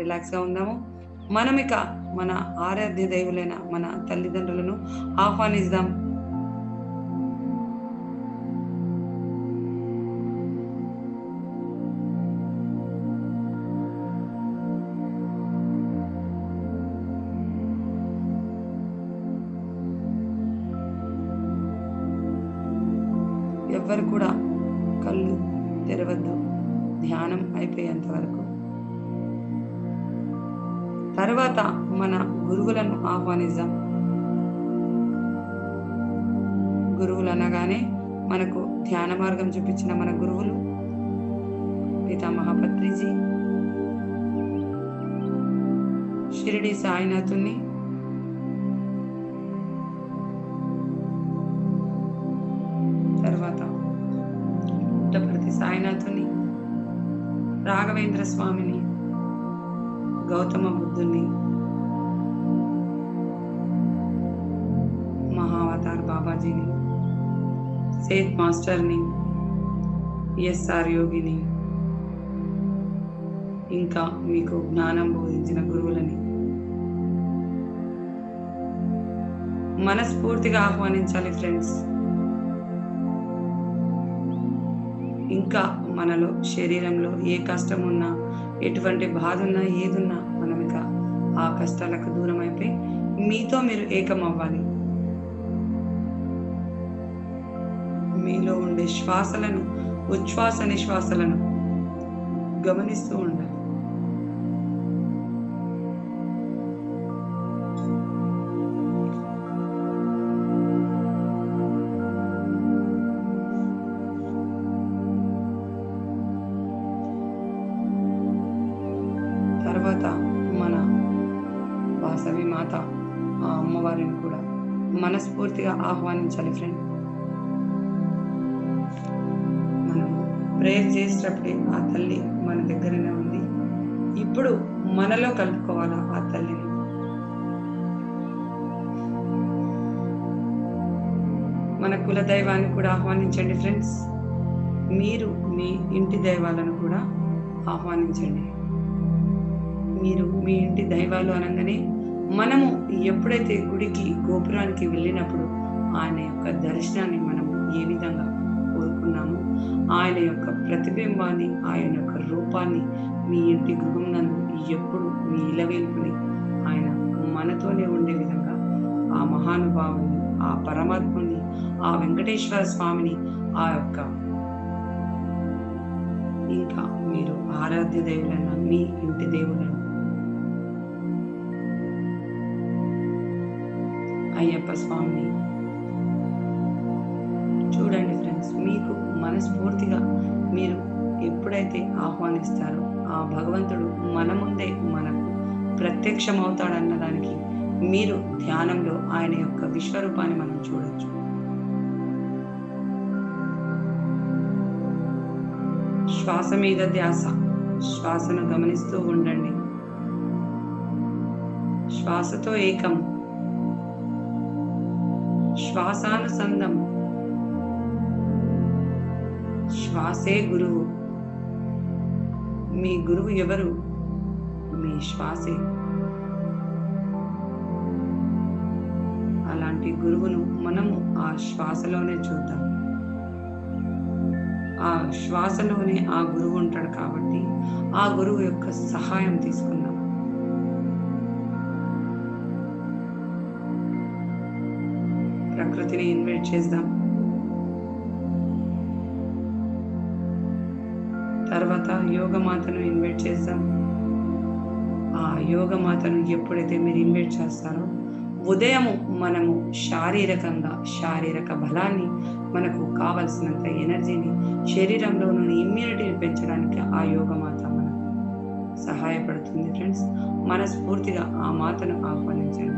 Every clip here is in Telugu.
రిలాక్స్గా ఉందాము మనం ఇక మన ఆరాధ్య దైవులైన మన తల్లిదండ్రులను ఆహ్వానిద్దాం ఎవ్వరు కూడా కళ్ళు తెరవద్దు ధ్యానం అయిపోయేంత వరకు తర్వాత మన గురువులను ఆహ్వానిద్దాం గురువులు అనగానే మనకు ధ్యాన మార్గం చూపించిన మన గురువులు పితామహ పత్రిజీ షిరిడి సాయినాథుని తర్వాత పుట్టపర్తి సాయినాథుని రాఘవేంద్ర స్వామిని గౌతమ బుద్ధుని మహావతార్ బాబాజీని సేత్ మాస్టర్ని ఎస్ఆర్ యోగిని ఇంకా మీకు జ్ఞానం బోధించిన గురువులని మనస్ఫూర్తిగా ఆహ్వానించాలి ఫ్రెండ్స్ ఇంకా మనలో శరీరంలో ఏ కష్టం ఉన్నా ఎటువంటి బాధ ఉన్నా ఏదున్నా మనం ఇక ఆ కష్టాలకు దూరం అయిపోయి మీతో మీరు ఏకం అవ్వాలి మీలో ఉండే శ్వాసలను ఉచ్ఛ్వాస నిశ్వాసలను గమనిస్తూ ఉండాలి తర్వాత మన వాసవి మాత ఆ అమ్మవారిని కూడా మనస్ఫూర్తిగా ఆహ్వానించాలి ఫ్రెండ్ మనము ప్రేయర్ చేసేటప్పుడే ఆ తల్లి మన దగ్గరనే ఉంది ఇప్పుడు మనలో కలుపుకోవాలా ఆ తల్లిని మన కుల దైవాన్ని కూడా ఆహ్వానించండి ఫ్రెండ్స్ మీరు మీ ఇంటి దైవాలను కూడా ఆహ్వానించండి మీరు మీ ఇంటి దైవాలు అనగానే మనము ఎప్పుడైతే గుడికి గోపురానికి వెళ్ళినప్పుడు ఆయన యొక్క దర్శనాన్ని మనం ఏ విధంగా కోరుకున్నామో ఆయన యొక్క ప్రతిబింబాన్ని ఆయన యొక్క రూపాన్ని మీ ఇంటి గృహం నందు ఎప్పుడు మీ ఇలవేల్పుని ఆయన మనతోనే ఉండే విధంగా ఆ మహానుభావుని ఆ పరమాత్ముని ఆ వెంకటేశ్వర స్వామిని ఆ యొక్క ఇంకా మీరు ఆరాధ్య దేవులైన మీ ఇంటి దేవులను అయ్యప్ప స్వామిని చూడండి ఫ్రెండ్స్ మీకు మనస్ఫూర్తిగా మీరు ఎప్పుడైతే ఆహ్వానిస్తారో ఆ భగవంతుడు మన ముందే మనకు ప్రత్యక్షమవుతాడన్న దానికి మీరు ధ్యానంలో ఆయన యొక్క విశ్వరూపాన్ని మనం చూడొచ్చు శ్వాస మీద ధ్యాస శ్వాసను గమనిస్తూ ఉండండి శ్వాసతో ఏకం శ్వాసానుసంధం శ్వాసే గురువు మీ గురువు ఎవరు మీ శ్వాసే అలాంటి గురువును మనము ఆ శ్వాసలోనే చూద్దాం ఆ శ్వాసలోనే ఆ గురువు ఉంటాడు కాబట్టి ఆ గురువు యొక్క సహాయం తీసుకుందాం ప్రకృతిని ఇన్వైట్ చేద్దాం తర్వాత యోగమాతను ఇన్వైట్ చేద్దాం ఆ యోగమాతను ఎప్పుడైతే మీరు ఇన్వైట్ చేస్తారో ఉదయము మనము శారీరకంగా శారీరక బలాన్ని మనకు కావలసినంత ఎనర్జీని శరీరంలో నుండి ఇమ్యూనిటీని పెంచడానికి ఆ యోగమాత మనకు సహాయపడుతుంది ఫ్రెండ్స్ మనస్ఫూర్తిగా ఆ మాతను ఆహ్వానించండి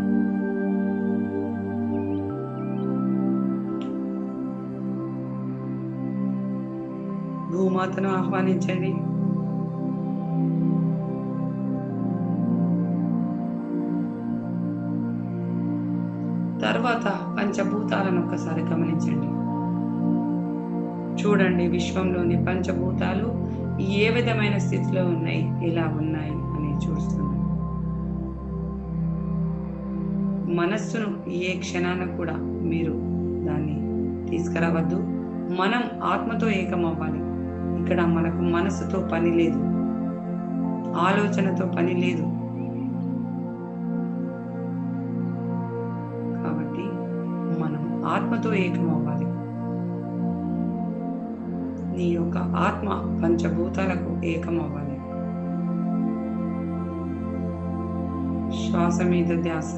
భూమాతను ఆహ్వానించండి తర్వాత పంచభూతాలను ఒక్కసారి గమనించండి చూడండి విశ్వంలోని పంచభూతాలు ఏ విధమైన స్థితిలో ఉన్నాయి ఎలా ఉన్నాయి అనేది చూస్తున్నాను మనస్సును ఏ క్షణాన కూడా మీరు దాన్ని తీసుకురావద్దు మనం ఆత్మతో ఏకమవ్వాలి ఇక్కడ మనకు మనసుతో పని లేదు ఆలోచనతో పని లేదు కాబట్టి మనం ఆత్మతో ఏకమవ్వాలి నీ యొక్క ఆత్మ పంచభూతాలకు ఏకమవ్వాలి శ్వాస మీద ధ్యాస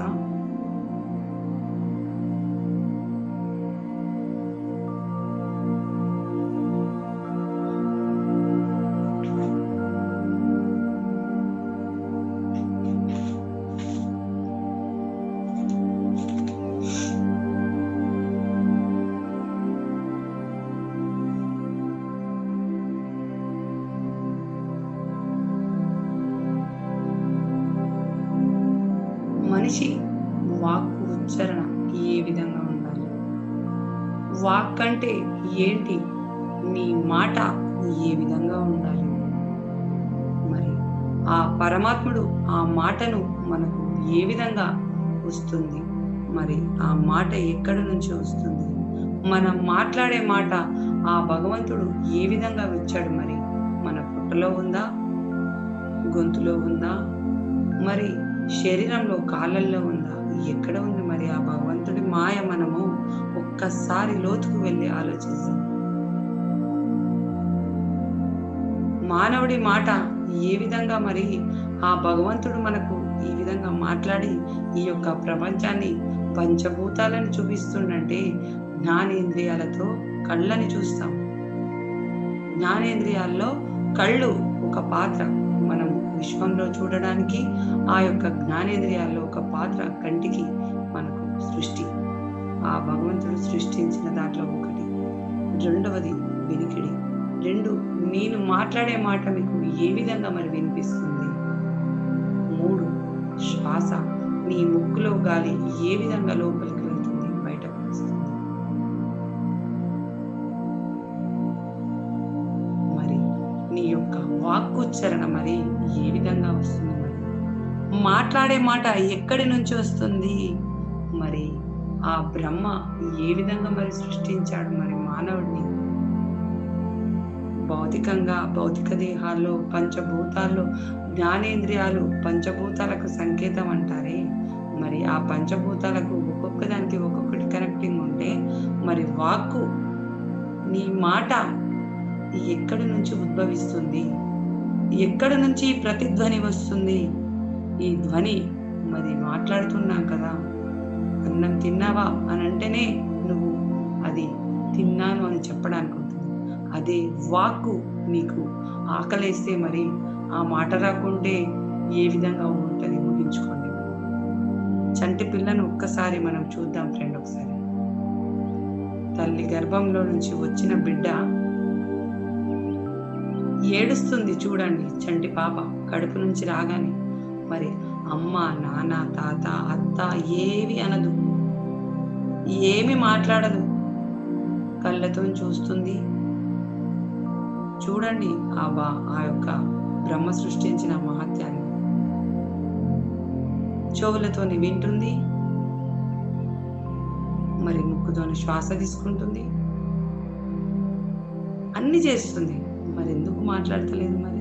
మనిషి వాక్కు ఉచ్చారణ ఏ విధంగా ఉండాలి వాక్ అంటే ఏంటి నీ మాట ఏ విధంగా ఉండాలి మరి ఆ పరమాత్ముడు ఆ మాటను మనకు ఏ విధంగా వస్తుంది మరి ఆ మాట ఎక్కడి నుంచి వస్తుంది మనం మాట్లాడే మాట ఆ భగవంతుడు ఏ విధంగా వచ్చాడు మరి మన పుట్టలో ఉందా గొంతులో ఉందా మరి శరీరంలో కాళ్ళల్లో ఉందా ఎక్కడ ఉంది మరి ఆ భగవంతుడి మాయ మనము ఒక్కసారి లోతుకు వెళ్ళి ఆలోచిస్తాం మానవుడి మాట ఏ విధంగా మరి ఆ భగవంతుడు మనకు ఈ విధంగా మాట్లాడి ఈ యొక్క ప్రపంచాన్ని పంచభూతాలను చూపిస్తుండంటే జ్ఞానేంద్రియాలతో కళ్ళని చూస్తాం జ్ఞానేంద్రియాల్లో కళ్ళు ఒక పాత్ర మనం విశ్వంలో చూడడానికి ఆ యొక్క జ్ఞానేంద్రియాల్లో ఒక పాత్ర కంటికి మనకు సృష్టి ఆ భగవంతుడు సృష్టించిన దాంట్లో ఒకటి రెండవది వినికిడి రెండు నేను మాట్లాడే మాట మీకు ఏ విధంగా మరి వినిపిస్తుంది మూడు శ్వాస నీ ముక్కులో గాలి ఏ విధంగా లోపలికి వెళ్తుంది బయటకు వస్తుంది మరి నీ యొక్క వాక్కుచ్చరణ మరి ఏ విధంగా వస్తుంది మరి మాట్లాడే మాట ఎక్కడి నుంచి వస్తుంది మరి ఆ బ్రహ్మ ఏ విధంగా మరి సృష్టించాడు మరి మానవుడిని భౌతికంగా భౌతిక దేహాల్లో పంచభూతాల్లో జ్ఞానేంద్రియాలు పంచభూతాలకు సంకేతం అంటారే మరి ఆ పంచభూతాలకు ఒక్కొక్క దానికి ఒక్కొక్కటి కనెక్టింగ్ ఉంటే మరి వాక్కు నీ మాట ఎక్కడి నుంచి ఉద్భవిస్తుంది ఎక్కడి నుంచి ప్రతిధ్వని వస్తుంది ఈ ధ్వని మరి మాట్లాడుతున్నాం కదా అన్నం తిన్నావా అని అంటేనే నువ్వు అది తిన్నాను అని చెప్పడానికి ఉంటుంది అదే వాక్కు నీకు ఆకలేస్తే మరి ఆ మాట రాకుంటే ఏ విధంగా ఉంటుంది ఊహించుకోండి చంటి పిల్లను ఒక్కసారి మనం చూద్దాం ఫ్రెండ్ ఒకసారి తల్లి గర్భంలో నుంచి వచ్చిన బిడ్డ ఏడుస్తుంది చూడండి చంటి పాప కడుపు నుంచి రాగానే మరి అమ్మ నాన్న తాత అత్త ఏవి అనదు ఏమి మాట్లాడదు కళ్ళతో చూస్తుంది చూడండి ఆ బా ఆ యొక్క బ్రహ్మ సృష్టించిన మహత్యాన్ని చెవులతోని వింటుంది మరి ముక్కుతోని శ్వాస తీసుకుంటుంది అన్ని చేస్తుంది మరి ఎందుకు మాట్లాడతలేదు మరి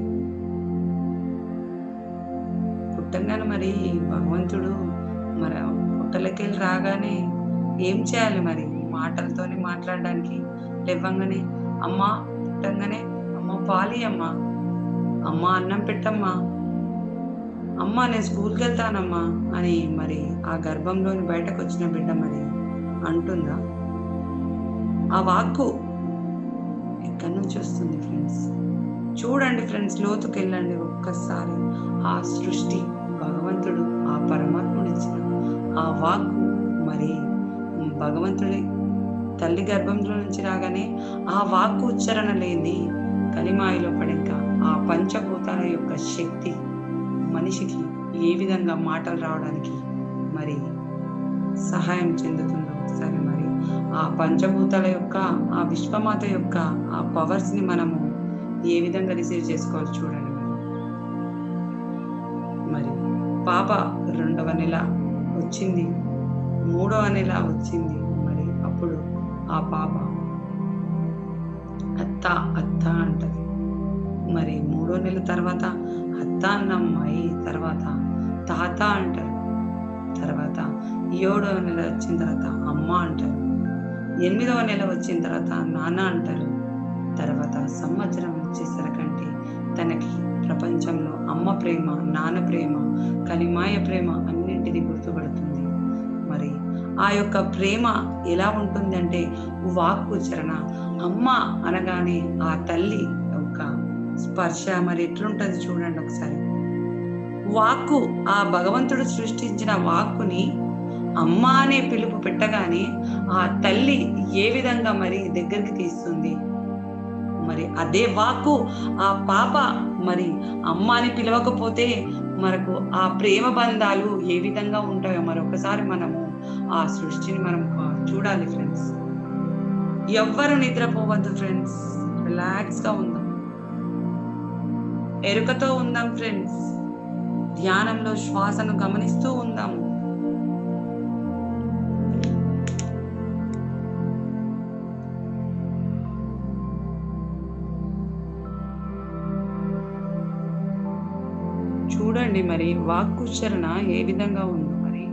పుట్టంగానే మరి భగవంతుడు మరి పుట్టలకెళ్ళి రాగానే ఏం చేయాలి మరి మాటలతోని మాట్లాడడానికి లేవంగానే అమ్మ పుట్టంగానే అమ్మ పాలి అమ్మ అమ్మ అన్నం పెట్టమ్మా అమ్మ నేను స్కూల్కి వెళ్తానమ్మా అని మరి ఆ గర్భంలోని బయటకు వచ్చిన బిడ్డ మరి అంటుందా ఆ వాక్కు ఎక్కడి నుంచి వస్తుంది ఫ్రెండ్స్ చూడండి ఫ్రెండ్స్ లోతుకు వెళ్ళండి ఒక్కసారి ఆ సృష్టి భగవంతుడు ఆ పరమాత్ముడు ఇచ్చిన ఆ వాక్కు మరి భగవంతుడి తల్లి గర్భంలో నుంచి రాగానే ఆ వాక్కు ఉచ్చారణ లేని కలిమాయిలో పడక ఆ పంచభూతాల యొక్క శక్తి మనిషికి ఏ విధంగా మాటలు రావడానికి మరి సహాయం చెందుతుందో ఒకసారి మరి ఆ పంచభూతాల యొక్క ఆ విశ్వమాత యొక్క ఆ పవర్స్ ని మనము ఏ విధంగా రిసీవ్ చేసుకోవాలి చూడండి మరి మరి పాప రెండవ నెల వచ్చింది మూడవ నెల వచ్చింది మరి అప్పుడు ఆ పాప అత్త అత్త అంటది మరి మూడో నెల తర్వాత అత్త అన్న అమ్మాయి తర్వాత తాత అంటారు తర్వాత ఏడవ నెల వచ్చిన తర్వాత అమ్మ అంటారు ఎనిమిదవ నెల వచ్చిన తర్వాత నాన్న అంటారు తర్వాత సంవత్సరం వచ్చేసరికంటే తనకి ప్రపంచంలో అమ్మ ప్రేమ నాన్న ప్రేమ కలిమాయ ప్రేమ అన్నింటినీ గుర్తుపడుతుంది మరి ఆ యొక్క ప్రేమ ఎలా ఉంటుంది అంటే వాక్కుచరణ అమ్మ అనగానే ఆ తల్లి యొక్క స్పర్శ మరి ఎట్లుంటది చూడండి ఒకసారి వాక్కు ఆ భగవంతుడు సృష్టించిన వాక్కుని అమ్మ అనే పిలుపు పెట్టగానే ఆ తల్లి ఏ విధంగా మరి దగ్గరికి తీస్తుంది మరి అదే వాక్కు ఆ పాప మరి అమ్మ అని పిలవకపోతే మనకు ఆ ప్రేమ బంధాలు ఏ విధంగా ఉంటాయో మరొకసారి మనము ఆ సృష్టిని మనం చూడాలి ఫ్రెండ్స్ ఎవ్వరు నిద్రపోవద్దు ఫ్రెండ్స్ రిలాక్స్ గా ఉందాం ఎరుకతో ఉందాం ఫ్రెండ్స్ ధ్యానంలో శ్వాసను గమనిస్తూ ఉందాము చూడండి మరి వాక్కుచ్చరణ ఏ విధంగా ఉందో మరి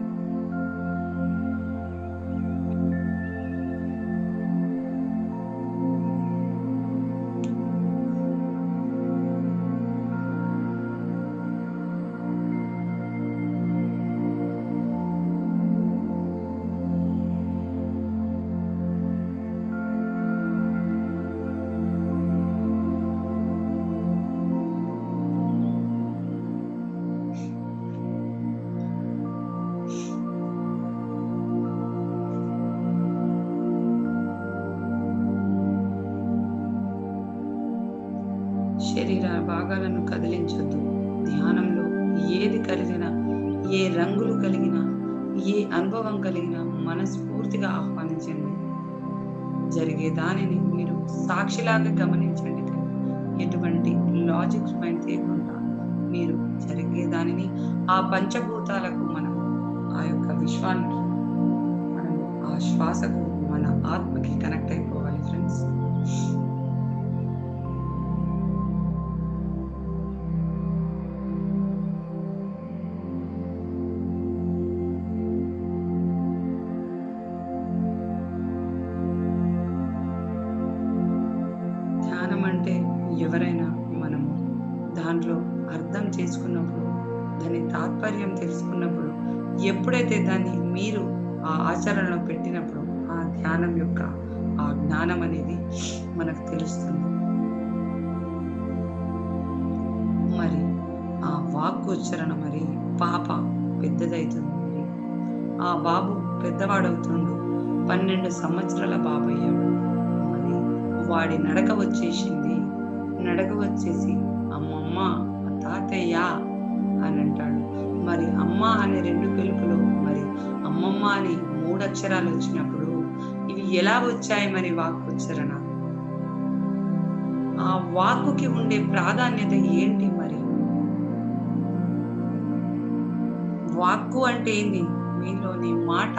శరీర భాగాలను కదిలించొద్దు ధ్యానంలో ఏది కలిగినా ఏ రంగులు కలిగినా ఏ అనుభవం కలిగినా మనస్ఫూర్తిగా ఆహ్వానించండి జరిగే దానిని మీరు సాక్షిలాగా గమనించండి ఎటువంటి లాజిక్స్ మైండ్ లేకుండా మీరు జరిగే దానిని ఆ పంచభూతాలకు మనం ఆ యొక్క విశ్వానికి మనం ఆ శ్వాసకు మన ఆత్మకి కనెక్ట్ అయిపోవాలి ఫ్రెండ్స్ ధ్యానం అంటే ఎవరైనా మనము దాంట్లో అర్థం చేసుకున్నప్పుడు దాని తాత్పర్యం తెలుసుకున్నప్పుడు ఎప్పుడైతే దాన్ని మీరు ఆ ఆచరణలో పెట్టినప్పుడు ఆ ధ్యానం యొక్క ఆ జ్ఞానం అనేది మనకు తెలుస్తుంది మరి ఆ వాక్కు ఉచ్చారణ మరి పాప పెద్దదవుతుంది మరి ఆ బాబు పెద్దవాడవుతుండు పన్నెండు సంవత్సరాల బాబు అయ్యాడు మరి వాడి నడక వచ్చేసింది నడక వచ్చేసి అమ్మమ్మ తాతయ్య అని అంటాడు మరి అమ్మ అనే రెండు పిలుపులు మరి అమ్మమ్మ అని మూడు అక్షరాలు వచ్చినప్పుడు ఇవి ఎలా వచ్చాయి మరి వాక్కు ఉచ్చారణ ఆ వాక్కుకి ఉండే ప్రాధాన్యత ఏంటి మరి వాక్కు అంటే ఏంది మీలోని మాట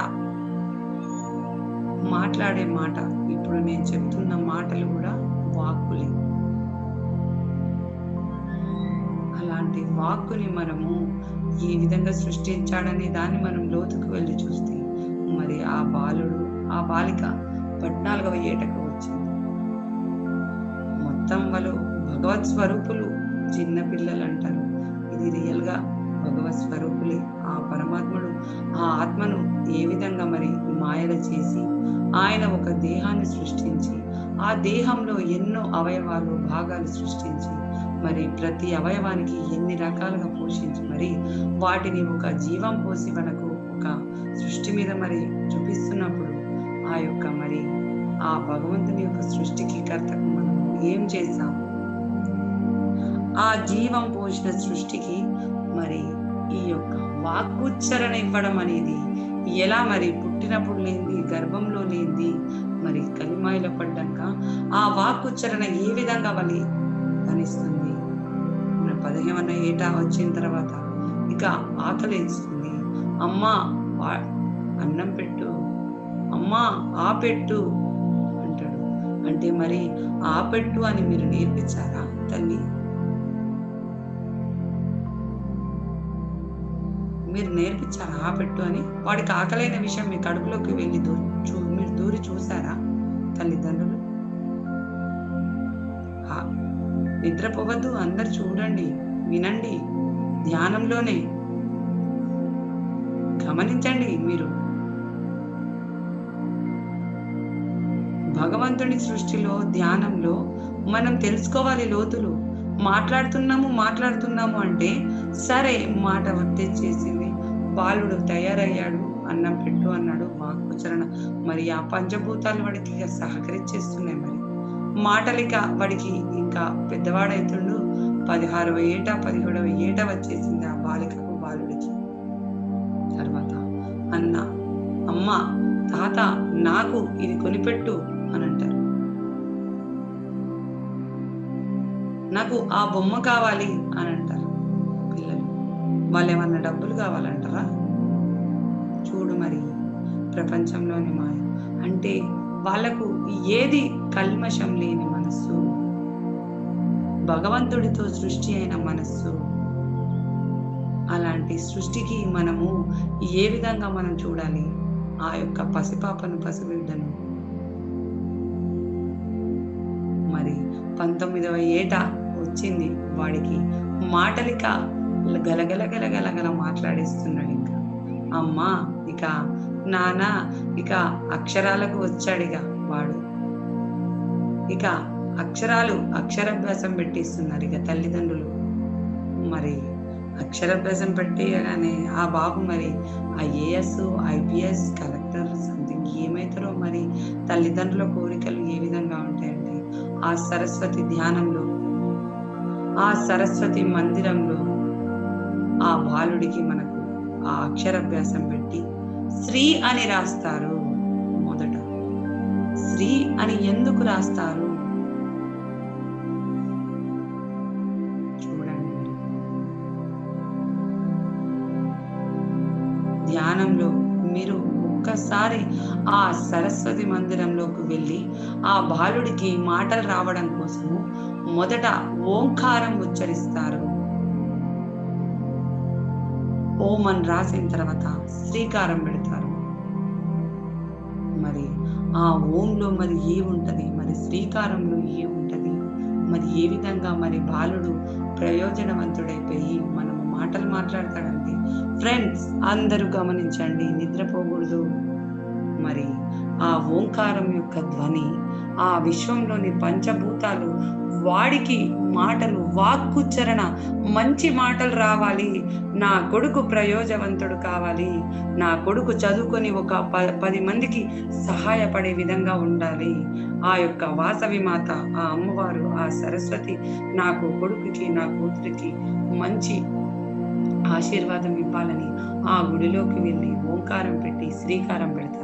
మాట్లాడే మాట ఇప్పుడు నేను చెప్తున్న మాటలు కూడా వాక్కులే అలాంటి వాక్కుని మనము ఏ విధంగా సృష్టించాడనే దాన్ని మనం లోతుకు వెళ్ళి చూస్తే మరి ఆ బాలుడు ఆ బాలిక పద్నాలుగవ ఏటకు వచ్చింది మొత్తం వాళ్ళు భగవత్ స్వరూపులు చిన్న పిల్లలు అంటారు ఇది రియల్ గా భగవత్ స్వరూపులే ఆ పరమాత్ముడు ఆ ఆత్మను ఏ విధంగా మరి మాయల చేసి ఆయన ఒక దేహాన్ని సృష్టించి ఆ దేహంలో ఎన్నో అవయవాలు భాగాలు సృష్టించి మరి ప్రతి అవయవానికి ఎన్ని రకాలుగా పోషించి మరి వాటిని ఒక జీవం పోసి మనకు ఒక సృష్టి మీద మరి చూపిస్తున్నప్పుడు ఆ యొక్క మరి ఆ భగవంతుని యొక్క సృష్టికి కర్తకు మనం ఏం చేస్తాం ఆ జీవం పోసిన సృష్టికి మరి ఈ యొక్క వాక్కుచ్చరణ ఇవ్వడం అనేది ఎలా మరి పుట్టినప్పుడు లేనిది గర్భంలో లేనిది మరి కలిమాయిలో పడ్డాక ఆ వాక్కుచ్చరణ ఏ విధంగా వలి ధనిస్తుంది మన పదిహేమన్న ఏటా వచ్చిన తర్వాత ఇక ఆకలేస్తుంది అమ్మా వా- అన్నం పెట్టు అమ్మా ఆ పెట్టు అంటాడు అంటే మరి ఆ పెట్టు అని మీరు నేర్పించారా తల్లి మీరు నేర్పించారా ఆ పెట్టు అని వాడికి ఆకలైన విషయం మీ కడుపులోకి వెళ్ళి దూరి చూ మీరు దూరి చూసారా తల్లిదండ్రులు ఆ, నిద్రపోవద్దు అందరు చూడండి వినండి ధ్యానంలోనే గమనించండి మీరు భగవంతుని సృష్టిలో ధ్యానంలో మనం తెలుసుకోవాలి లోతులు మాట్లాడుతున్నాము మాట్లాడుతున్నాము అంటే సరే మాట వచ్చేసింది బాలుడు తయారయ్యాడు అన్నం పెట్టు అన్నాడు వాక్కుచరణ మరి ఆ పంచభూతాలు వాడికి ఇక సహకరించేస్తున్నాయి మరి మాటలిక వాడికి ఇంకా పెద్దవాడైతుండు పదిహారవ ఏట పదిహేడవ ఏట వచ్చేసింది ఆ బాలికకు బాలుడికి తర్వాత అన్న అమ్మ తాత నాకు ఇది కొనిపెట్టు అని అంటారు నాకు ఆ బొమ్మ కావాలి అని అంటారు పిల్లలు వాళ్ళు ఏమన్నా డబ్బులు కావాలంటారా చూడు మరి ప్రపంచంలోని మాయ అంటే వాళ్ళకు ఏది కల్మషం లేని మనస్సు భగవంతుడితో సృష్టి అయిన మనస్సు అలాంటి సృష్టికి మనము ఏ విధంగా మనం చూడాలి ఆ యొక్క పసిపాపను పసిబిడ్డను మరి పంతొమ్మిదవ ఏట వచ్చింది వాడికి మాటలిక గలగల గలగల గల మాట్లాడిస్తున్నాడు ఇంకా అమ్మా ఇక నాన్న ఇక అక్షరాలకు వచ్చాడు ఇక వాడు ఇక అక్షరాలు అక్షరాభ్యాసం పెట్టిస్తున్నారు ఇక తల్లిదండ్రులు మరి అక్షరాభ్యాసం పెట్టేయగానే ఆ బాబు మరి ఐఏఎస్ ఐపీఎస్ కలెక్టర్ సంథింగ్ ఏమవుతారో మరి తల్లిదండ్రుల కోరికలు ఏ విధంగా ఉంటాయంటే ఆ సరస్వతి ధ్యానంలో ఆ సరస్వతి మందిరంలో ఆ బాలుడికి మనకు ఆ అక్షరాభ్యాసం పెట్టి శ్రీ అని రాస్తారు మొదట శ్రీ అని ఎందుకు రాస్తారు చూడండి మరి. ధ్యానంలో మీరు ఒక్కసారి ఆ సరస్వతి మందిరంలోకి వెళ్ళి ఆ బాలుడికి మాటలు రావడం కోసము మొదట ఓంకారం ఉచ్చరిస్తారు ఓం అని రాసిన తర్వాత శ్రీకారం పెడతారు మరి ఆ ఓంలో మరి ఏ ఉంటది మరి శ్రీకారంలో ఏ ఉంటది మరి ఏ విధంగా మరి బాలుడు ప్రయోజనవంతుడైపోయి మనము మాటలు మాట్లాడతాడంటే ఫ్రెండ్స్ అందరూ గమనించండి నిద్రపోకూడదు మరి ఆ ఓంకారం యొక్క ధ్వని ఆ విశ్వంలోని పంచభూతాలు వాడికి మాటలు వాక్కుచ్చరణ మంచి మాటలు రావాలి నా కొడుకు ప్రయోజనవంతుడు కావాలి నా కొడుకు చదువుకొని ఒక ప- పది మందికి సహాయపడే విధంగా ఉండాలి ఆ యొక్క వాసవి మాత ఆ అమ్మవారు ఆ సరస్వతి నాకు కొడుకుకి నా కూతురికి మంచి ఆశీర్వాదం ఇవ్వాలని ఆ గుడిలోకి వెళ్ళి ఓంకారం పెట్టి శ్రీకారం పెడతారు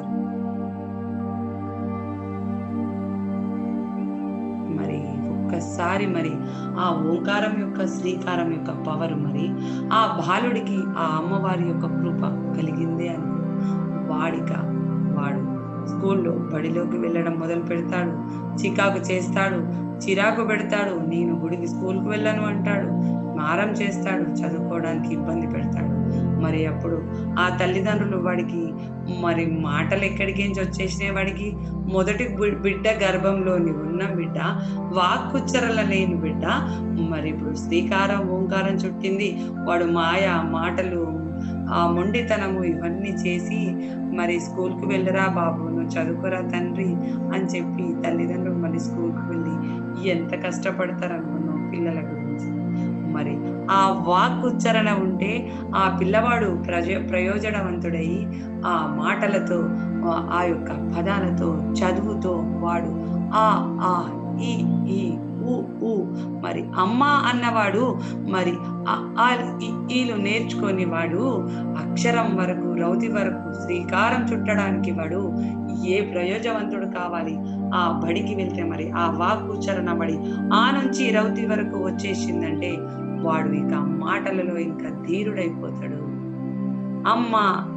మరి ఒక్కసారి మరి ఆ ఓంకారం యొక్క శ్రీకారం యొక్క పవర్ మరి ఆ బాలుడికి ఆ అమ్మవారి యొక్క కృప కలిగిందే అనుకో వాడిక వాడు స్కూల్లో బడిలోకి వెళ్ళడం మొదలు పెడతాడు చికాకు చేస్తాడు చిరాకు పెడతాడు నేను గుడికి స్కూల్కి వెళ్ళను అంటాడు మారం చేస్తాడు చదువుకోవడానికి ఇబ్బంది పెడతాడు మరి అప్పుడు ఆ తల్లిదండ్రులు వాడికి మరి మాటలు ఎక్కడికి నుంచి వచ్చేసినాయి వాడికి మొదటి బి- బిడ్డ గర్భంలోని ఉన్న బిడ్డ వాక్కుచ్చరల లేని బిడ్డ మరి ఇప్పుడు శ్రీకారం ఓంకారం చుట్టింది వాడు మాయ మాటలు ఆ మొండితనము ఇవన్నీ చేసి మరి స్కూల్కి వెళ్ళరా బాబు నువ్వు చదువుకోరా తండ్రి అని చెప్పి తల్లిదండ్రులు మళ్ళీ స్కూల్కి వెళ్ళి ఎంత కష్టపడతారు అనుకున్నావు పిల్లల గురించి మరి ఆ వాక్ ఉచ్చారణ ఉంటే ఆ పిల్లవాడు ప్రజ ప్రయోజనవంతుడై ఆ మాటలతో ఆ- ఆ యొక్క పదాలతో చదువుతో వాడు ఆ ఆ ఈ ఈ ఊ ఊ మరి అమ్మ అన్నవాడు మరి ఆ ఆ ఈ ఈలు నేర్చుకొని వాడు అక్షరం వరకు రౌతి వరకు శ్రీకారం చుట్టడానికి వాడు ఏ ప్రయోజనవంతుడు కావాలి ఆ బడికి వెళ్తే మరి ఆ వాక్ ఉచ్చారణ బడి ఆ నుంచి రౌతి వరకు వచ్చేసిందంటే వాడు ఇక మాటలలో ఇంకా ధీరుడైపోతాడు అమ్మ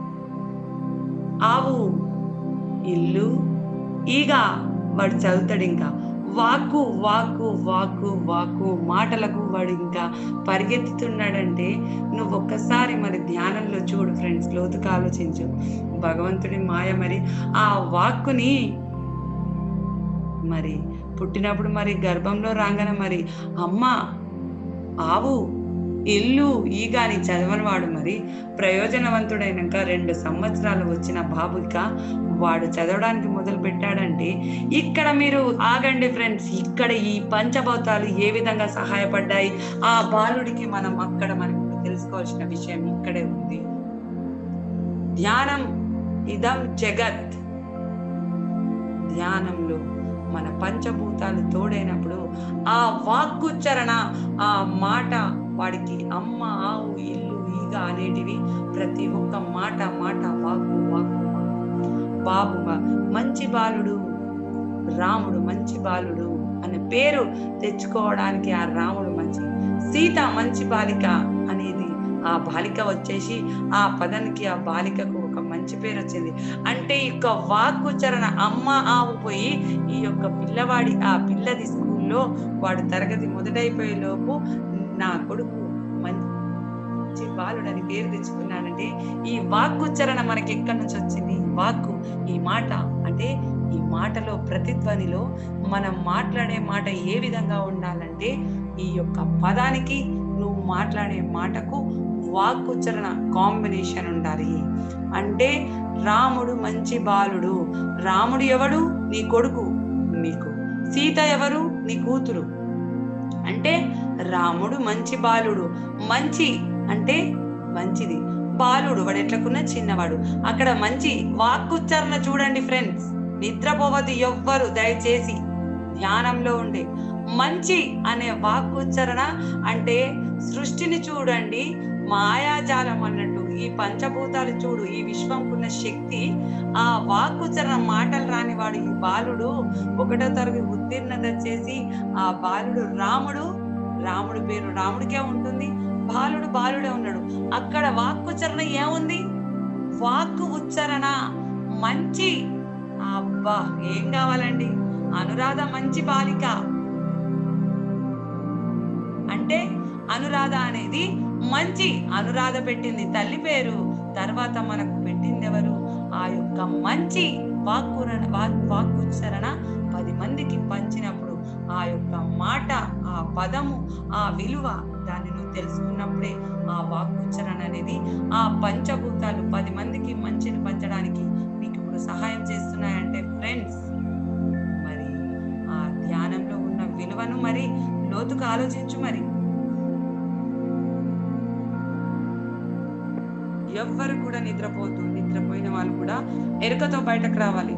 ఆవు ఇల్లు ఈగ వాడు చదువుతాడు ఇంకా వాక్కు వాక్కు వాక్కు వాక్కు మాటలకు వాడు ఇంకా పరిగెత్తుతున్నాడంటే నువ్వు ఒక్కసారి మరి ధ్యానంలో చూడు ఫ్రెండ్స్ లోతుగా ఆలోచించు భగవంతుడి మాయ మరి ఆ వాక్కుని మరి పుట్టినప్పుడు మరి గర్భంలో రాగానే మరి అమ్మ ఆవు ఇల్లు ఈగ అని చదవని వాడు మరి ప్రయోజనవంతుడైనాక రెండు సంవత్సరాలు వచ్చిన బాబుక వాడు చదవడానికి మొదలు పెట్టాడంటే ఇక్కడ మీరు ఆగండి ఫ్రెండ్స్ ఇక్కడ ఈ పంచభూతాలు ఏ విధంగా సహాయపడ్డాయి ఆ బాలుడికి మనం అక్కడ మనం తెలుసుకోవాల్సిన విషయం ఇక్కడే ఉంది ధ్యానం ఇదం జగత్ ధ్యానంలో మన పంచభూతాలు తోడైనప్పుడు ఆ వాక్కుచ్చరణ ఆ మాట వాడికి అమ్మ ఆవు ఇల్లు ఈగ అనేటివి ప్రతి ఒక్క మాట మాట వాక్కు వాక్కు బాబు మంచి బాలుడు రాముడు మంచి బాలుడు అనే పేరు తెచ్చుకోవడానికి ఆ రాముడు మంచి సీత మంచి బాలిక అనేది ఆ బాలిక వచ్చేసి ఆ పదానికి ఆ బాలికకు ఒక మంచి పేరు వచ్చింది అంటే ఈ యొక్క వాక్కుచ్చరణ అమ్మ ఆవు పోయి ఈ యొక్క పిల్లవాడి ఆ పిల్లది స్కూల్లో వాడు తరగతి మొదటైపోయే లోపు నా కొడుకు మంచి బాలుడని పేరు తెచ్చుకున్నానంటే ఈ వాక్కుచ్చరణ మనకి ఎక్కడి నుంచి వచ్చింది వాక్కు ఈ మాట అంటే ఈ మాటలో ప్రతిధ్వనిలో మనం మాట్లాడే మాట ఏ విధంగా ఉండాలంటే ఈ యొక్క పదానికి నువ్వు మాట్లాడే మాటకు వాక్కుచ్చరణ కాంబినేషన్ ఉండాలి అంటే రాముడు మంచి బాలుడు రాముడు ఎవడు నీ కొడుకు నీకు సీత ఎవరు నీ కూతురు అంటే రాముడు మంచి బాలుడు మంచి అంటే మంచిది బాలుడు వాడు ఎట్లకున్న చిన్నవాడు అక్కడ మంచి వాక్కుచ్చారణ చూడండి ఫ్రెండ్స్ నిద్రపోవద్దు ఎవ్వరు దయచేసి ధ్యానంలో ఉండే మంచి అనే వాక్కుచ్చరణ అంటే సృష్టిని చూడండి మాయాజాలం అన్నట్టు ఈ పంచభూతాలు చూడు ఈ విశ్వంకున్న శక్తి ఆ వాక్కుచ్చరణ మాటలు రాని వాడు ఈ బాలుడు ఒకటో తరగతి ఉత్తీర్ణత చేసి ఆ బాలుడు రాముడు రాముడి పేరు రాముడికే ఉంటుంది బాలుడు బాలుడే ఉన్నాడు అక్కడ వాక్కుచ్చరణ ఏముంది వాక్కు ఉచ్చరణ మంచి అబ్బా ఏం కావాలండి అనురాధ మంచి బాలిక అంటే అనురాధ అనేది మంచి అనురాధ పెట్టింది తల్లి పేరు తర్వాత మనకు పెట్టింది ఎవరు ఆ యొక్క మంచి వాక్కురణ వాక్ వాక్కుచ్చరణ పది మందికి పంచినప్పుడు ఆ యొక్క మాట ఆ పదము ఆ విలువ దాన్ని నువ్వు తెలుసుకున్నప్పుడే ఆ వాక్కుచ్చరణ అనేది ఆ పంచభూతాలు పది మందికి మంచిని పంచడానికి మీకు ఇప్పుడు సహాయం చేస్తున్నాయంటే ఫ్రెండ్స్ మరి ఆ ధ్యానంలో ఉన్న విలువను మరి లోతుగా ఆలోచించు మరి ఎవ్వరు కూడా నిద్రపోతూ నిద్రపోయిన వాళ్ళు కూడా ఎరుకతో బయటకు రావాలి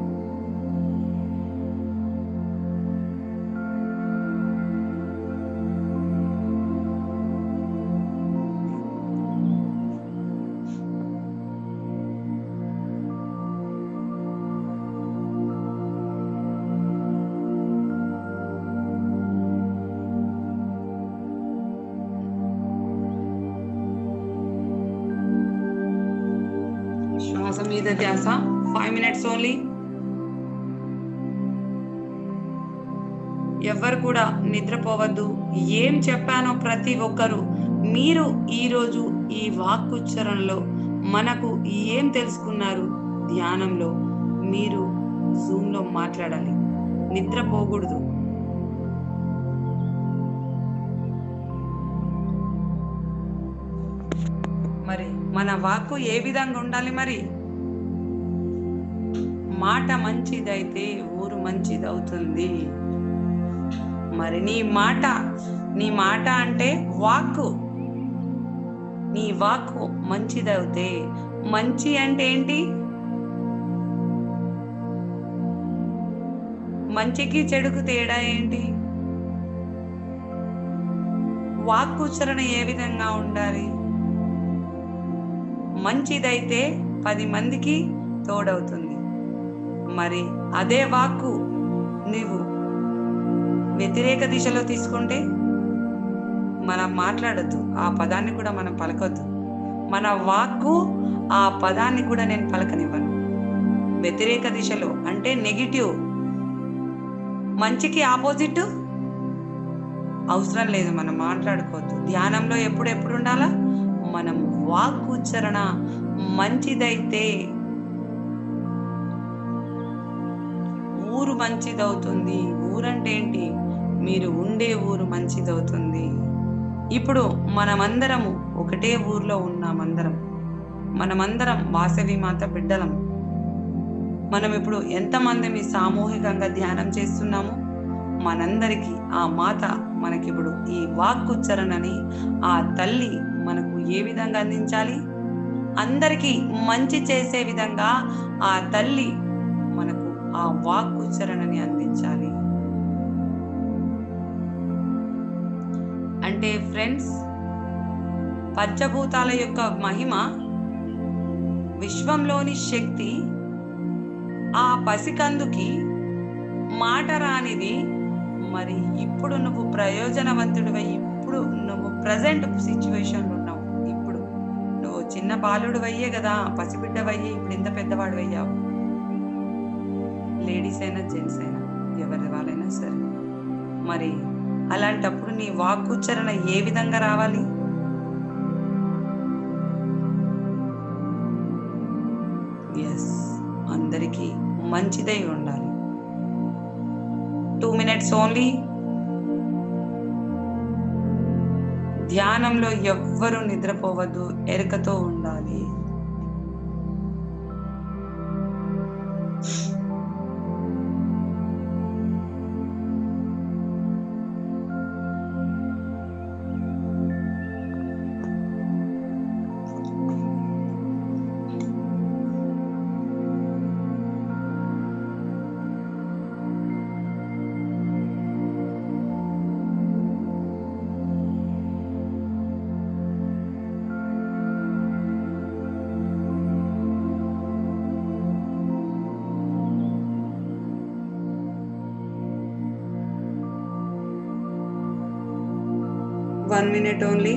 శ్వాస మీద ధ్యాస ఫైవ్ మినిట్స్ ఓన్లీ ఎవ్వరు కూడా నిద్రపోవద్దు ఏం చెప్పానో ప్రతి ఒక్కరు మీరు ఈరోజు ఈ వాక్కుచ్చరణలో మనకు ఏం తెలుసుకున్నారు ధ్యానంలో మీరు జూమ్ లో మాట్లాడాలి నిద్రపోకూడదు మరి మన వాక్కు ఏ విధంగా ఉండాలి మరి మాట మంచిదైతే ఊరు మంచిది అవుతుంది మరి నీ మాట నీ మాట అంటే వాక్కు నీ వాక్కు మంచిదవుతే మంచి అంటే ఏంటి మంచికి చెడుకు తేడా ఏంటి వాక్కు ఉచ్చారణ ఏ విధంగా ఉండాలి మంచిదైతే పది మందికి తోడవుతుంది మరి అదే వాక్కు నీవు వ్యతిరేక దిశలో తీసుకుంటే మనం మాట్లాడొద్దు ఆ పదాన్ని కూడా మనం పలకొద్దు మన వాక్కు ఆ పదాన్ని కూడా నేను పలకనివ్వను వ్యతిరేక దిశలో అంటే నెగిటివ్ మంచికి ఆపోజిట్ అవసరం లేదు మనం మాట్లాడుకోవద్దు ధ్యానంలో ఎప్పుడు ఎప్పుడు ఉండాలా మనం వాక్ ఉచ్చారణ మంచిదైతే ఊరు మంచిదవుతుంది ఊరంటే ఏంటి మీరు ఉండే ఊరు మంచిదవుతుంది ఇప్పుడు మనమందరము ఒకటే ఊర్లో ఉన్నామందరం మనమందరం వాసవి మాత బిడ్డలం మనం ఇప్పుడు ఎంతమంది మీ సామూహికంగా ధ్యానం చేస్తున్నాము మనందరికీ ఆ మాత మనకిప్పుడు ఈ వాక్ ఉచ్చారణని ఆ తల్లి మనకు ఏ విధంగా అందించాలి అందరికీ మంచి చేసే విధంగా ఆ తల్లి మనకు ఆ వాక్ ఉచ్చారణని అందించాలి అంటే ఫ్రెండ్స్ పంచభూతాల యొక్క మహిమ విశ్వంలోని శక్తి ఆ పసికందుకి మాట రానిది మరి ఇప్పుడు నువ్వు ప్రయోజనవంతుడివై ఇప్పుడు నువ్వు ప్రజెంట్ సిచ్యువేషన్ ఉన్నావు ఇప్పుడు నువ్వు చిన్న బాలుడు అయ్యే కదా పసిబిడ్డవయ్యే ఇప్పుడు ఇంత పెద్దవాడు అయ్యావు లేడీస్ అయినా జెంట్స్ అయినా ఎవరి వాళ్ళైనా సరే మరి అలాంటప్పుడు నీ వాక్కుచ్చరణ ఏ విధంగా రావాలి ఎస్ అందరికీ మంచిదై ఉండాలి టూ మినిట్స్ ఓన్లీ ధ్యానంలో ఎవ్వరు నిద్రపోవద్దు ఎరుకతో ఉండాలి one minute only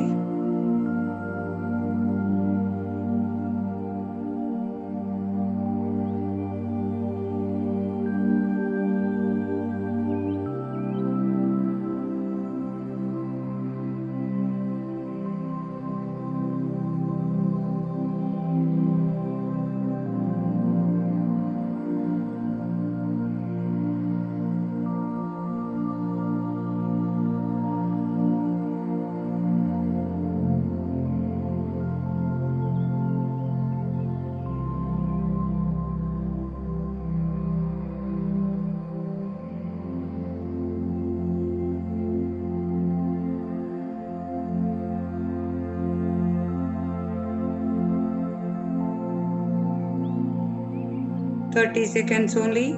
thirty seconds only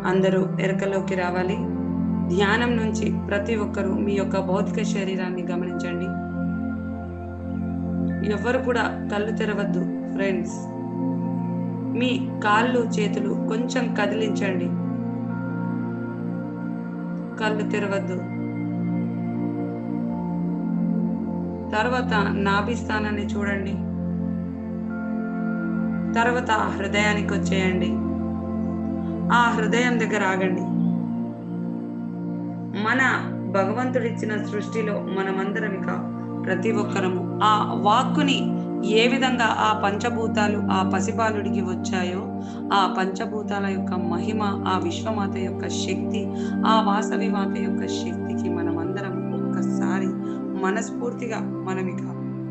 అందరూ ఎరకలోకి రావాలి ధ్యానం నుంచి ప్రతి ఒక్కరూ మీ యొక్క భౌతిక శరీరాన్ని గమనించండి ఎవరు కూడా కళ్ళు తెరవద్దు ఫ్రెండ్స్ మీ కాళ్ళు చేతులు కొంచెం కదిలించండి కళ్ళు తెరవద్దు తర్వాత నాభి స్థానాన్ని చూడండి తర్వాత హృదయానికి వచ్చేయండి ఆ హృదయం దగ్గర ఆగండి మన భగవంతుడిచ్చిన సృష్టిలో మనమందరం ఇక ప్రతి ఒక్కరము ఆ వాక్కుని ఏ విధంగా ఆ పంచభూతాలు ఆ పసిబాలుడికి వచ్చాయో ఆ పంచభూతాల యొక్క మహిమ ఆ విశ్వమాత యొక్క శక్తి ఆ వాసవి మాత యొక్క శక్తికి మనమందరం ఒక్కసారి మనస్ఫూర్తిగా మనం ఇక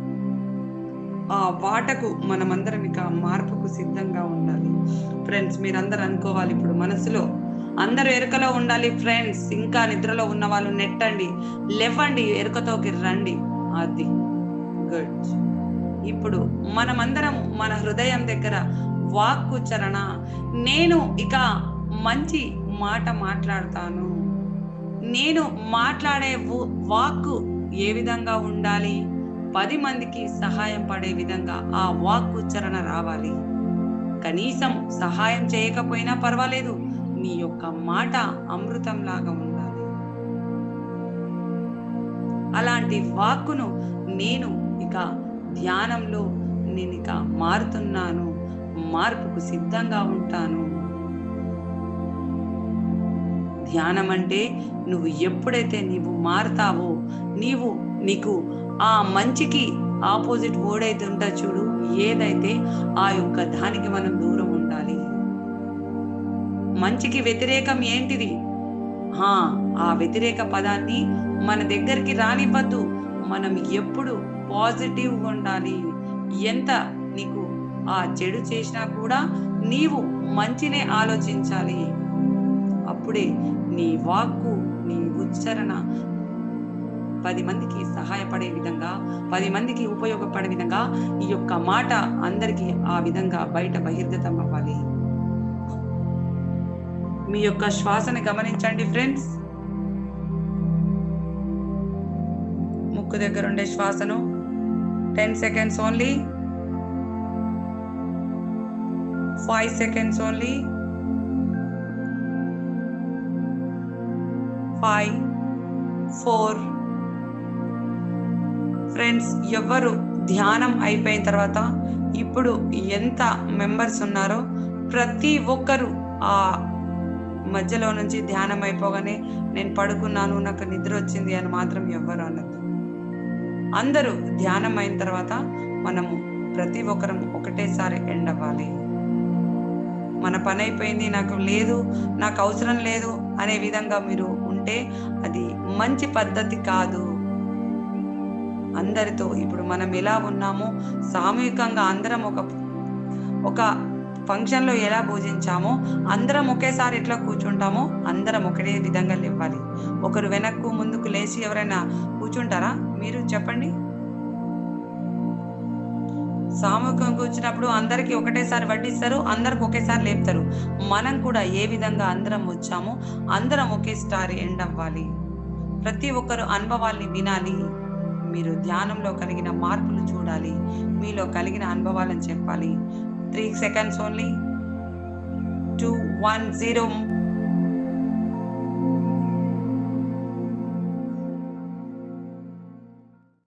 ఆ వాటకు మనమందరం ఇక మార్పుకు సిద్ధంగా ఉండాలి ఫ్రెండ్స్ మీరందరూ అనుకోవాలి ఇప్పుడు మనసులో అందరూ ఎరుకలో ఉండాలి ఫ్రెండ్స్ ఇంకా నిద్రలో ఉన్న వాళ్ళు నెట్టండి లేవండి ఎరుకతోకి రండి అది గుడ్ ఇప్పుడు మనమందరం మన హృదయం దగ్గర వాక్ ఉచ్చరణ నేను ఇక మంచి మాట మాట్లాడతాను నేను మాట్లాడే వు- వాక్కు ఏ విధంగా ఉండాలి పది మందికి సహాయం పడే విధంగా ఆ వాక్ ఉచ్చరణ రావాలి కనీసం సహాయం చేయకపోయినా పర్వాలేదు నీ యొక్క మాట అమృతం లాగా ఉండాలి అలాంటి వాక్కును నేను ఇక ధ్యానంలో నేను ఇక మారుతున్నాను మార్పుకు సిద్ధంగా ఉంటాను ధ్యానం అంటే నువ్వు ఎప్పుడైతే నీవు మారుతావో నీవు నీకు ఆ మంచికి ఆపోజిట్ వర్డ్ అయితే ఉంటా చూడు ఏదైతే ఆ యొక్క దానికి మనం దూరం ఉండాలి మంచికి వ్యతిరేకం ఏంటిది హా ఆ వ్యతిరేక పదాన్ని మన దగ్గరికి రానివ్వద్దు మనం ఎప్పుడు పాజిటివ్ ఉండాలి ఎంత నీకు ఆ చెడు చేసినా కూడా నీవు మంచినే ఆలోచించాలి అప్పుడే నీ వాక్కు నీ ఉచ్చారణ పది మందికి సహాయపడే విధంగా పది మందికి ఉపయోగపడే విధంగా ఈ యొక్క మాట అందరికీ ఆ విధంగా బయట బహిర్గతం అవ్వాలి మీ యొక్క శ్వాసని గమనించండి ఫ్రెండ్స్ ముక్కు దగ్గర ఉండే శ్వాసను ten seconds only five seconds only five four friends ఎవరు ధ్యానం అయిపోయిన తర్వాత ఇప్పుడు ఎంత మెంబర్స్ ఉన్నారో ప్రతి ఒక్కరు ఆ మధ్యలో నుంచి ధ్యానం అయిపోగానే నేను పడుకున్నాను నాకు నిద్ర వచ్చింది అని మాత్రం ఎవ్వరు అనద్దు అందరూ ధ్యానం అయిన తర్వాత మనము ప్రతి ఒక్కరం ఒకటేసారి ఎండ్ అవ్వాలి మన పని అయిపోయింది నాకు లేదు నాకు అవసరం లేదు అనే విధంగా మీరు ఉంటే అది మంచి పద్ధతి కాదు అందరితో ఇప్పుడు మనం ఎలా ఉన్నామో సామూహికంగా అందరం ఒక ఒక ఫంక్షన్ లో ఎలా పూజించామో అందరం ఒకేసారి ఎట్లా కూర్చుంటామో అందరం ఒకటే విధంగా లేవాలి ఒకరు వెనక్కు ముందుకు లేచి ఎవరైనా కూర్చుంటారా మీరు చెప్పండి సామూహికంగా కూర్చున్నప్పుడు అందరికి ఒకటేసారి వడ్డిస్తారు అందరికి ఒకేసారి లేపుతారు మనం కూడా ఏ విధంగా అందరం వచ్చామో అందరం ఒకేసారి ఎండ్ అవ్వాలి ప్రతి ఒక్కరు అనుభవాల్ని వినాలి మీరు ధ్యానంలో కలిగిన మార్పులు చూడాలి మీలో కలిగిన అనుభవాలను చెప్పాలి three seconds only two one zero